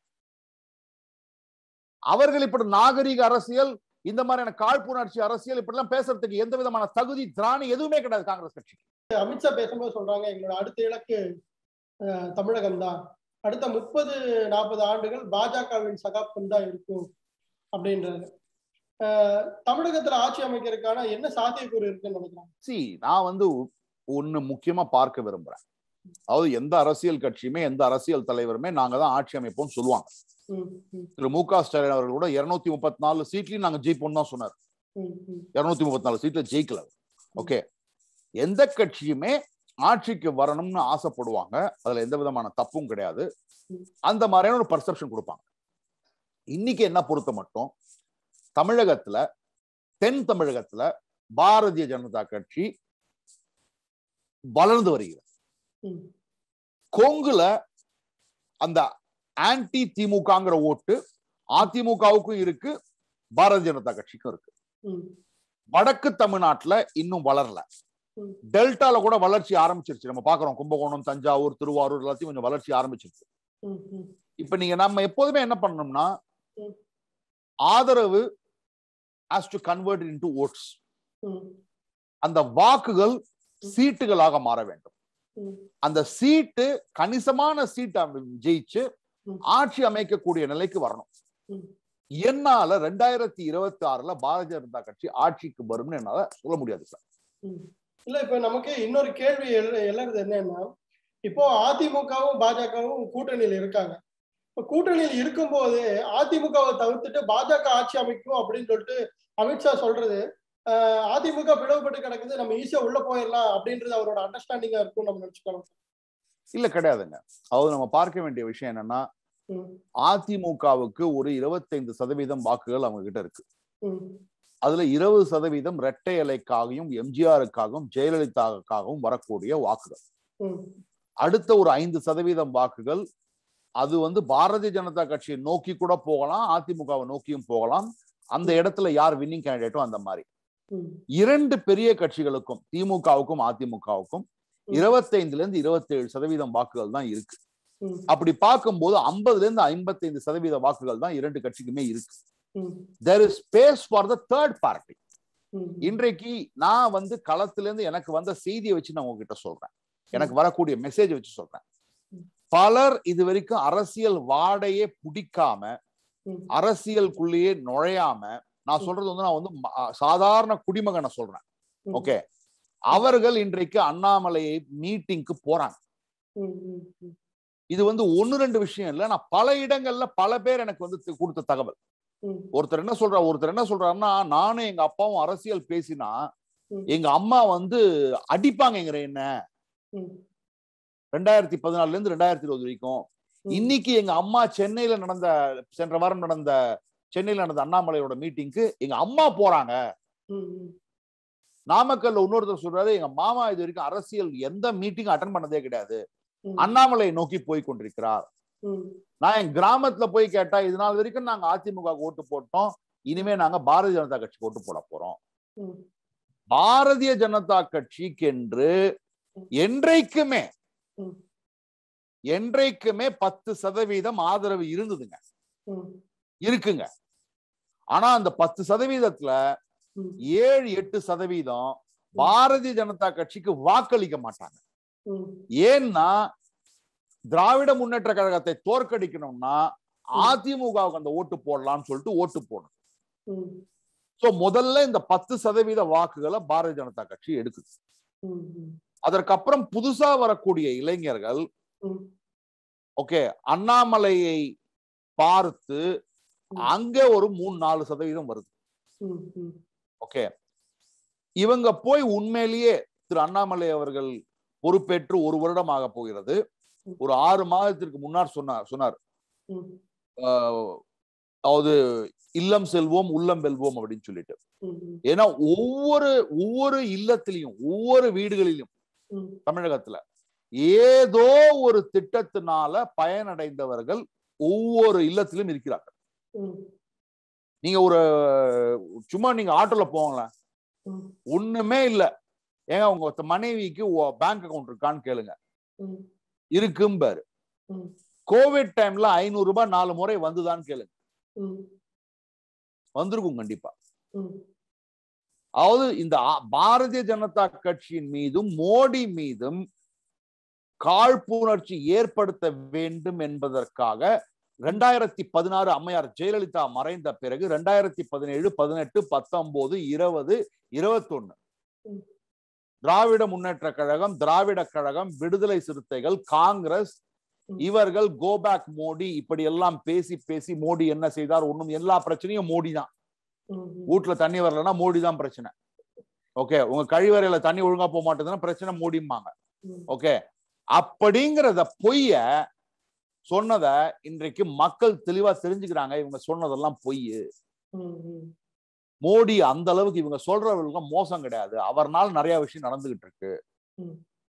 S2: அவர்கள் இப்படி நாகரிக அரசியல் இந்த மாதிரியான காழ்ப்புணர்ச்சி அரசியல் இப்படி எல்லாம் பேசுறதுக்கு எந்த விதமான தகுதி திராணி எதுவுமே கிடையாது காங்கிரஸ் கட்சி
S1: அமித்ஷா பேசும்போது சொல்றாங்க எங்களோட அடுத்த இலக்கு அஹ், தமிழகம் தான் அடுத்த முப்பது நாற்பது ஆண்டுகள் பாஜகவின் சகாப்தம் தான் இருக்கும் அப்படின்றாரு அஹ், தமிழகத்துல ஆட்சி அமைக்கிறதுக்கான என்ன சாத்தியக்கூறு இருக்குன்னு நினைக்கிறாங்க
S2: சி நான் வந்து ஒண்ணு முக்கியமா பார்க்க விரும்புறேன் அதாவது எந்த அரசியல் கட்சியுமே எந்த அரசியல் தலைவருமே நாங்க தான் ஆட்சி அமைப்போம்னு சொல்லுவாங்க
S1: ம், ம்,
S2: திரு மு க ஸ்டாலின் அவர்கள் கூட இருநூத்தி முப்பத்தி நாலு சீட்லயும் நாங்க ஜெயிப்போம் தான் சொன்னார்
S1: ம், ம்,
S2: இருநூத்தி முப்பத்தி நாலு சீட்ல ஜெயிக்கல ஓகே எந்த கட்சியுமே ஆட்சிக்கு வரணும்னு ஆசைப்படுவாங்க அதுல எந்த விதமான தப்பும் கிடையாது அந்த மாதிரியான ஒரு பர்செப்ஷன் கொடுப்பாங்க இன்னைக்கு என்ன பொறுத்த மட்டும் தமிழகத்துல தென் தமிழகத்துல பாரதிய ஜனதா கட்சி வளர்ந்து வருகிறது
S1: ம்,
S2: கொங்குல அந்த ஆன்டி திமுகங்கிற ஓட்டு அதிமுகவுக்கும் இருக்கு பாரதிய ஜனதா கட்சிக்கும் இருக்கு
S1: ம்,
S2: வடக்கு தமிழ்நாட்டுல இன்னும் வளரல
S1: ம்.
S2: டெல்டால கூட வளர்ச்சி ஆரம்பிச்சிருச்சு நம்ம பாக்குறோம் கும்பகோணம் தஞ்சாவூர் திருவாரூர் எல்லாத்தையும் கொஞ்சம் வளர்ச்சி ஆரம்பிச்சிருச்சு
S1: ம், ம்,
S2: இப்ப நீங்க நம்ம எப்போதுமே என்ன பண்ணணும்னா
S1: ம்.
S2: ஆதரவு has to convert into votes
S1: ம்,
S2: அந்த வாக்குகள் சீட்டுகளாக மாற வேண்டும்
S1: ம்,
S2: அந்த சீட்டு கணிசமான சீட்டை ஜெயிச்சு
S1: ம்.
S2: ஆட்சி அமைக்கக்கூடிய நிலைக்கு வரணும்
S1: ம்.
S2: என்னால ரெண்டாயிரத்தி இருபத்தி ஆறுல பாரதிய ஜனதா கட்சி ஆட்சிக்கு வரும்னு என்னால சொல்ல முடியாது சார்
S1: ம். இல்ல இப்ப நமக்கு இன்னொரு கேள்வி எழு- எழுறது என்னன்னா இப்போ அதிமுகவும் பாஜகவும் கூட்டணியில இருக்காங்க இப்ப கூட்டணியில் இருக்கும்போது அதிமுகவை தவிர்த்துட்டு பாஜக ஆட்சி அமைக்கும் அப்படின்னு சொல்லிட்டு அமித்ஷா சொல்றது ஆஹ் அதிமுக பிளவுபட்டு கிடக்குது நம்ம ஈஸியா உள்ள போயிடலாம் அப்படின்றது அவரோட அண்டர்ஸ்டாண்டிங்கா இருக்கும் நம்ம நினைச்சுக்கலாம்
S2: இல்ல கிடையாதுங்க அதாவது நம்ம பார்க்க வேண்டிய விஷயம் என்னன்னா
S1: ம்,
S2: அதிமுகவுக்கு ஒரு இருபத்தைந்து சதவீதம் வாக்குகள் அவங்க கிட்ட இருக்கு
S1: ம்,
S2: அதுல இருபது சதவீதம் இரட்டை இலைக்காகவும் எம்ஜிஆருக்காகவும் ஜெயலலிதாவுக்காகவும் வரக்கூடிய வாக்குகள்
S1: ம்,
S2: அடுத்த ஒரு ஐந்து சதவீதம் வாக்குகள் அது வந்து பாரதிய ஜனதா கட்சியை நோக்கி கூட போகலாம் அதிமுகவை நோக்கியும் போகலாம் அந்த இடத்துல யார் வின்னிங் கேண்டிடேட்டோ அந்த மாதிரி
S1: ம்,
S2: இரண்டு பெரிய கட்சிகளுக்கும் திமுகவுக்கும் அதிமுகவுக்கும் இருபத்தைந்துல இருந்து இருபத்தி ஏழு சதவீதம் வாக்குகள் தான் இருக்கு
S1: ம்,
S2: அப்படி பார்க்கும்போது ஐம்பதுல இருந்து ஐம்பத்தைந்து சதவீத வாக்குகள் தான் இரண்டு கட்சிக்குமே இருக்கு
S1: ம்,
S2: there is space for the third party
S1: ம்,
S2: இன்றைக்கு நான் வந்து களத்துல இருந்து எனக்கு வந்த செய்தியை வச்சு நான் உங்ககிட்ட சொல்றேன் எனக்கு வரக்கூடிய மெசேஜ் வச்சு சொல்றேன் பலர் இது வரைக்கும் அரசியல் வாடையே பிடிக்காம
S1: ம்,
S2: அரசியலுக்குள்ளேயே நுழையாம நான் சொல்றது வந்து நான் வந்து ம- சாதாரண குடிமகனை சொல்றேன்
S1: ம்,
S2: ஓகே அவர்கள் இன்றைக்கு அண்ணாமலையை மீட்டிங்க்கு போறாங்க
S1: ம், ம், ம்,
S2: இது வந்து ஒன்னு ரெண்டு விஷயம் இல்ல நான் பல இடங்கள்ல பல பேர் எனக்கு வந்து தி- கொடுத்த தகவல்
S1: ம்,
S2: ஒருத்தர் என்ன சொல்றா ஒருத்தர் என்ன சொல்றாருன்னா நானும் எங்க அப்பாவும் அரசியல் பேசினா
S1: ம்.
S2: எங்க அம்மா வந்து அடிப்பாங்கங்கிற என்ன
S1: ம்,
S2: ரெண்டாயிரத்தி பதினாலுல இருந்து ரெண்டாயிரத்தி இருபது வரைக்கும்
S1: ம்.
S2: இன்னைக்கு எங்க அம்மா சென்னையில நடந்த சென்ற வாரம் நடந்த சென்னையில நடந்த அண்ணாமலையோட மீட்டிங்க்கு எங்க அம்மா போறாங்க
S1: ம், ம்,
S2: நாமக்கல்ல இன்னொருத்தர் சொல்றாரு எங்க மாமா இது வரைக்கும் அரசியல் எந்த மீட்டிங் அட்டன் பண்ணதே கிடையாது
S1: ம்,
S2: அண்ணாமலையை நோக்கி போய் கொண்டிருக்கிறார்
S1: ம்,
S2: நான் என் கிராமத்துல போய் கேட்டா இது நாள் வரைக்கும் நாங்க அதிமுக க்கு ஓட்டு போட்டோம் இனிமே நாங்க பாரதிய ஜனதா கட்சிக்கு ஓட்டு போட போறோம்
S1: ம்,
S2: பாரதிய ஜனதா கட்சிக்கென்று என்றைக்குமே
S1: ம்.
S2: என்றைக்குமே பத்து சதவீதம் ஆதரவு இருந்ததுங்க
S1: ம்,
S2: இருக்குங்க ஆனா அந்த பத்து சதவீதத்துல
S1: ம்,
S2: ஏழு எட்டு சதவீதம் பாரதிய ஜனதா கட்சிக்கு வாக்களிக்க மாட்டாங்க
S1: ம்,
S2: ஏன்னா திராவிட முன்னேற்ற கழகத்தை தோற்கடிக்கணும்னா அதிமுகவுக்கு அந்த ஓட்டு போடலாம்னு சொல்லிட்டு ஓட்டு போடணும்
S1: ம்,
S2: சோ முதல்ல இந்த பத்து சதவீத வாக்குகளை பாரதிய ஜனதா கட்சி எடுக்குது
S1: ம், ம்,
S2: அதற்கப்புறம் புதுசா வரக்கூடிய இளைஞர்கள்
S1: ம்,
S2: ஓகே அண்ணாமலையை பார்த்து
S1: ம்.
S2: அங்க ஒரு மூணு நாலு சதவீதம் வருது
S1: ம், ம்,
S2: ஓகே இவங்க போய் உண்மையிலேயே திரு அண்ணாமலை அவர்கள் பொறுப்பேற்று ஒரு வருடம் ஆக போகிறது ஒரு ஆறு மாதத்திற்கு முன்னார் சொன்னார் சொன்னார்
S1: ம்,
S2: ஆஹ், அதாவது இல்லம் செல்வோம் உள்ளம் வெல்வோம் அப்படின்னு சொல்லிட்டு
S1: ம், ம்,
S2: ஏன்னா ஒவ்வொரு ஒவ்வொரு இல்லத்திலையும் ஒவ்வொரு வீடுகளிலும்
S1: ம்,
S2: தமிழகத்துல ஏதோ ஒரு திட்டத்தினால பயனடைந்தவர்கள் ஒவ்வொரு இல்லத்திலும் இருக்கிறார்கள்
S1: ம்,
S2: நீங்க ஒரு சும்மா நீங்க ஆட்டோல போங்களேன்
S1: ம்,
S2: ஒண்ணுமே இல்ல ஏங்க உங்க ஒருத்த மனைவிக்கு பேங்க் அக்கவுண்ட் இருக்கான்னு கேளுங்க
S1: ம்,
S2: இருக்கும்பாரு
S1: ம்,
S2: கோவிட் டைம்ல ஐநூறு ரூபாய் நாலு முறை வந்துதான்னு கேளுங்க
S1: ம்,
S2: வந்திருக்கும் கண்டிப்பா
S1: ம்,
S2: அதாவது இந்த ஆ- பாரதிய ஜனதா கட்சியின் மீதும் மோடி மீதும் காழ்ப்புணர்ச்சி ஏற்படுத்த வேண்டும் என்பதற்காக ரெண்டாயிரத்தி பதினாறு அம்மையார் ஜெயலலிதா மறைந்த பிறகு ரெண்டாயிரத்தி பதினேழு பதினெட்டு பத்தொன்பது இருபது இருபத்தொன்னு
S1: ம்.
S2: திராவிட முன்னேற்ற கழகம் திராவிட கழகம் விடுதலை சிறுத்தைகள் காங்கிரஸ்
S1: ம்.
S2: இவர்கள் கோபேக் மோடி இப்படி எல்லாம் பேசி பேசி மோடி என்ன செய்தார் ஒண்ணும் எல்லா பிரச்சனையும் மோடி தான்
S1: ம், ம்,
S2: வீட்டுல தண்ணி வரலன்னா மோடி தான் பிரச்சனை ஓகே உங்க கழிவறையில தண்ணி ஒழுங்கா போக மாட்டேதுன்னா பிரச்சனை மோடிம்பாங்க
S1: ம்,
S2: ஓகே அப்படிங்கிறத பொய்ய சொன்னத இன்றைக்கு மக்கள் தெளிவா தெரிஞ்சுக்கிறாங்க இவங்க சொன்னதெல்லாம் பொய்
S1: ம், ம்,
S2: மோடி அந்த அளவுக்கு இவங்க சொல்றவர்களுக்கு மோசம் கிடையாது அவர்னால நிறைய விஷயம் நடந்துகிட்டு இருக்கு
S1: ம்.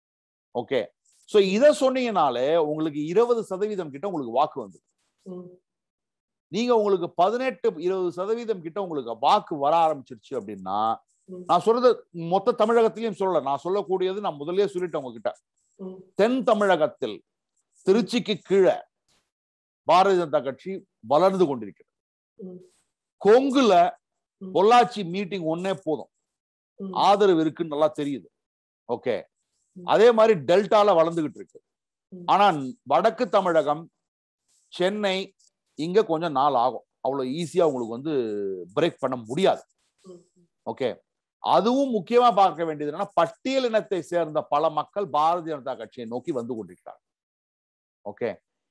S2: ஓகே சோ இத சொன்னீங்கனாலே உங்களுக்கு இருபது சதவீதம் கிட்ட உங்களுக்கு வாக்கு வந்து
S1: ம்,
S2: நீங்க உங்களுக்கு பதினெட்டு இருபது சதவீதம் கிட்ட உங்களுக்கு வாக்கு வர ஆரம்பிச்சிருச்சு அப்படின்னா
S1: ம்.
S2: நான் சொல்றது மொத்த தமிழகத்திலையும் சொல்லல நான் சொல்லக்கூடியது நான் முதல்லயே சொல்லிட்டேன் உங்ககிட்ட
S1: ம்.
S2: தென் தமிழகத்தில் திருச்சிக்கு கீழே பாரதிய ஜனதா கட்சி வளர்ந்து கொண்டிருக்கிறது
S1: ம்.
S2: கொங்குல
S1: ம்.
S2: பொள்ளாச்சி மீட்டிங் ஒன்னே போதும்
S1: ம்,
S2: ஆதரவு இருக்குன்னு நல்லா தெரியுது ஓகே
S1: ம்.
S2: அதே மாதிரி டெல்டால வளர்ந்துகிட்டு இருக்கு
S1: ம்.
S2: ஆனா வடக்கு தமிழகம் சென்னை இங்க கொஞ்சம் நாள் ஆகும் அவ்வளவு ஈஸியா உங்களுக்கு வந்து பிரேக் பண்ண முடியாது
S1: ம்,
S2: ஓகே அதுவும் முக்கியமா பார்க்க வேண்டியது என்னன்னா பட்டியல் இனத்தை சேர்ந்த பல மக்கள் பாரதிய ஜனதா கட்சியை நோக்கி வந்து கொண்டிருக்கிறார் ஓகே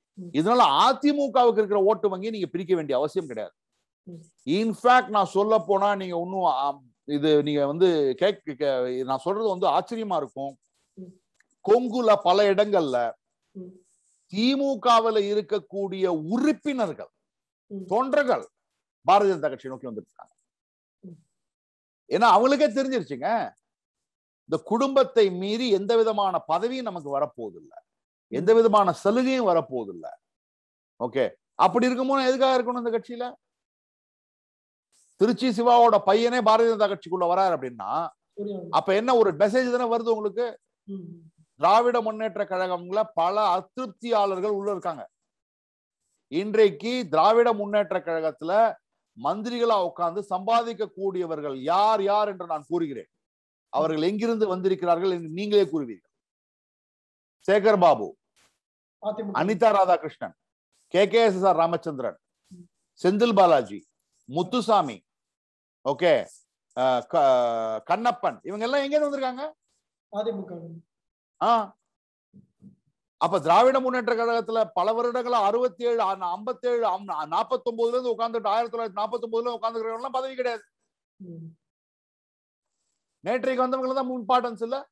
S1: ம்.
S2: இதனால அதிமுகவுக்கு இருக்கிற ஓட்டு வங்கி நீங்க பிரிக்க வேண்டிய அவசியம் கிடையாது
S1: ம்.
S2: இன்ஃபேக்ட் நான் சொல்ல போனா நீங்க இன்னும் இது நீங்க வந்து கேட்க கே- நான் சொல்றது வந்து ஆச்சரியமா இருக்கும்
S1: ம்.
S2: கொங்குல பல இடங்கள்ல
S1: ம்.
S2: திமுகவில் இருக்கக்கூடிய உறுப்பினர்கள்
S1: ம்.
S2: தொண்டர்கள் பாரதிய ஜனதா கட்சி நோக்கி வந்துருக்காங்க
S1: ம்.
S2: ஏன்னா அவங்களுக்கே தெரிஞ்சிருச்சுங்க இந்த குடும்பத்தை மீறி எந்த விதமான பதவியும் நமக்கு வரப்போவதில்லை எந்த விதமான சலுகையும் வரப்போவதில்லை ஓகே அப்படி இருக்கும்போது எதுக்காக இருக்கணும் இந்த கட்சியில திருச்சி சிவாவோட பையனே பாரதிய ஜனதா கட்சிக்குள்ள வராரு அப்படின்னா
S1: புரியும்
S2: அப்ப என்ன ஒரு மெசேஜ் தானே வருது உங்களுக்கு
S1: ம்,
S2: திராவிட முன்னேற்ற கழகம்ல பல அதிருப்தியாளர்கள் உள்ள இருக்காங்க இன்றைக்கு திராவிட முன்னேற்ற கழகத்துல மந்திரிகளா உட்கார்ந்து சம்பாதிக்க கூடியவர்கள் யார் யார் என்று நான் கூறுகிறேன் அவர்கள் எங்கிருந்து வந்திருக்கிறார்கள் என்று நீங்களே கூறுவீர்கள் சேகர் பாபு
S1: அதிமுக
S2: Anitha Radhakrishnan K K S R Ramachandran Senthil Balaji Muthusamy okay Kannappan இவங்க எல்லாம் எங்க வந்திருக்காங்க
S1: அதிமுக
S2: ஆ அப்ப திராவிட முன்னேற்ற கழகத்துல பல வருடங்களா அறுபத்தி ஏழு ஐம்பத்தி ஏழு நாற்பத்தி ஒன்பதுல இருந்து உட்காந்துட்டு ஆயிரத்தி தொள்ளாயிரத்தி நாற்பத்தி ஒன்பதுல உட்காந்துக்கிறவங்க பதவி கிடையாது
S1: ம்,
S2: நேற்றைக்கு வந்தவங்க தான் இம்பார்ட்டன்ஸ் இல்ல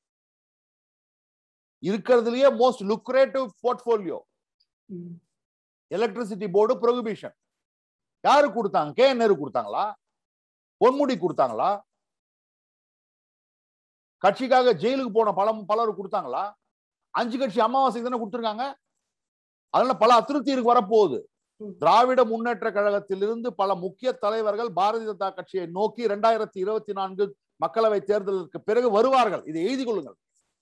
S2: இருக்கிறதுலயே மோஸ்ட் லுக்ரேட்டிவ் போர்ட்போலியோ
S1: ம்,
S2: எலக்ட்ரிசிட்டி போர்டு ப்ரொஹிபிஷன் யாரு கொடுத்தாங்க கே நேரு கொடுத்தாங்களா பொன்முடி கொடுத்தாங்களா கட்சிக்காக ஜெயிலுக்கு போன பல பலர் கொடுத்தாங்களா அஞ்சு கட்சி அமாவாசை தானே கொடுத்துருக்காங்க அதனால பல அதிருப்தி இருக்கு வரப்போகுது
S1: ம்.
S2: திராவிட முன்னேற்ற கழகத்திலிருந்து பல முக்கிய தலைவர்கள் பாரதிய ஜனதா கட்சியை நோக்கி இரண்டாயிரத்தி இருபத்தி நான்கு மக்களவை தேர்தலுக்கு பிறகு வருவார்கள் இதை எழுதி கொள்ளுங்கள்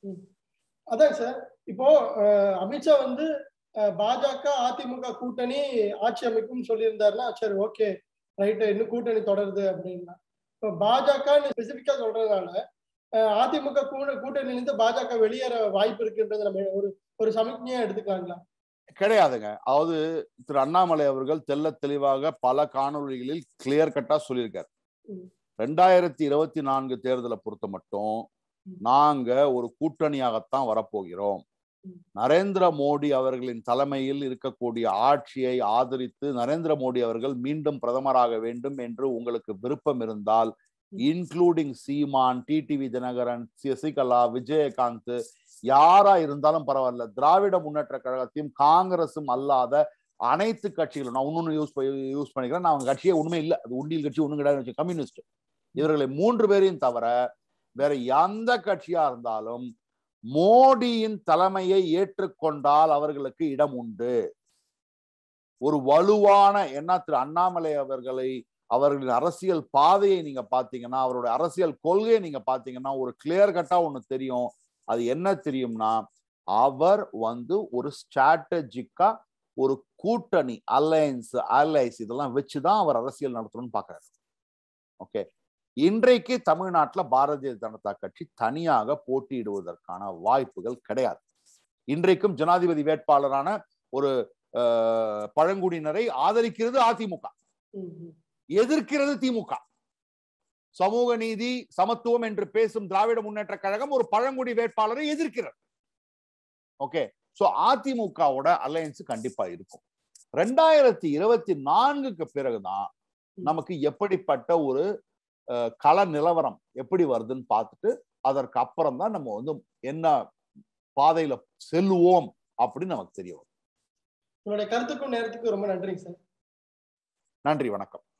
S1: அதான் சார் இப்போ அஹ், அமித்ஷா வந்து அஹ், பாஜக அதிமுக கூட்டணி ஆட்சி அமைக்கும் சொல்லியிருந்தாருன்னா சரி ஓகே ரைட்டு இன்னும் கூட்டணி தொடருது அப்படின்னா இப்போ பாஜக ஸ்பெசிபிக்கா சொல்றதுனால அஹ், அதிமுக கூ- கூட்டணியிலிருந்து பாஜக வெளியேற வாய்ப்பு இருக்குன்றது நம்ம ஒரு ஒரு சமிக்ஞையா எடுத்துக்கலாங்களா
S2: கிடையாதுங்க அதாவது திரு அண்ணாமலை அவர்கள் தெள்ள தெளிவாக பல காணொளிகளில் கிளியர் கட்டா சொல்லியிருக்காரு
S1: ம்.
S2: ரெண்டாயிரத்தி இருபத்தி நான்கு தேர்தலை பொறுத்த மட்டும்
S1: ம்.
S2: நாங்க ஒரு கூட்டணியாகத்தான் வரப்போகிறோம்
S1: ம்.
S2: நரேந்திர மோடி அவர்களின் தலைமையில் இருக்கக்கூடிய ஆட்சியை ஆதரித்து நரேந்திர மோடி அவர்கள் மீண்டும் பிரதமராக வேண்டும் என்று உங்களுக்கு விருப்பம் இருந்தால்
S1: ம்.
S2: இன்க்ளூடிங் சீமான் டிடிவி தினகரன் சசிகலா விஜயகாந்த் யாரா இருந்தாலும் பரவாயில்ல திராவிட முன்னேற்ற கழகத்தையும் காங்கிரசும் அல்லாத அனைத்து கட்சிகளும் நான் இன்னொன்னு யூஸ் யூஸ் பண்ணிக்கிறேன் நான் அவங்க கட்சியே உண்மை இல்லை அது உண்டியல் கட்சி ஒண்ணும் கிடையாது கம்யூனிஸ்ட் இவர்களை மூன்று பேரையும் தவிர வேற எந்த கட்சியா இருந்தாலும் மோடியின் தலைமையை ஏற்றுக்கொண்டால் அவர்களுக்கு இடம் உண்டு ஒரு வலுவான என்ன திரு அண்ணாமலை அவர்களை அவர்களின் அரசியல் பாதையை நீங்க பாத்தீங்கன்னா அவருடைய அரசியல் கொள்கையை நீங்க பாத்தீங்கன்னா ஒரு கிளியர் கட்டா ஒண்ணு தெரியும் அது என்ன தெரியும்னா அவர் வந்து ஒரு ஸ்ட்ராட்டஜிக்கா ஒரு கூட்டணி அலையன்ஸ் அலைஸ் இதெல்லாம் வச்சுதான் அவர் அரசியல் நடத்தணும்னு பாக்குறாரு ஓகே இன்றைக்கு தமிழ்நாட்டுல பாரதிய ஜனதா கட்சி தனியாக போட்டியிடுவதற்கான வாய்ப்புகள் கிடையாது இன்றைக்கும் ஜனாதிபதி வேட்பாளரான ஒரு அஹ், பழங்குடியினரை ஆதரிக்கிறது அதிமுக
S1: ம், ம்.
S2: எதிர்க்கிறது திமுக சமூக நீதி சமத்துவம் என்று பேசும் திராவிட முன்னேற்ற கழகம் ஒரு பழங்குடி வேட்பாளரை எதிர்க்கிறது ஓகே சோ அதிமுகவோட அலையன்ஸ் கண்டிப்பா இருக்கும் ரெண்டாயிரத்தி இருபத்தி நான்குக்கு பிறகுதான் நமக்கு எப்படிப்பட்ட ஒரு அஹ், கள நிலவரம் எப்படி வருதுன்னு பார்த்துட்டு அதற்கு அப்புறம் தான் நம்ம வந்து என்ன பாதையில செல்லுவோம் அப்படின்னு நமக்கு தெரிய வரும்
S1: உங்களுடைய கருத்துக்கும் நேரத்துக்கும் ரொம்ப நன்றிங்க சார்
S2: நன்றி வணக்கம்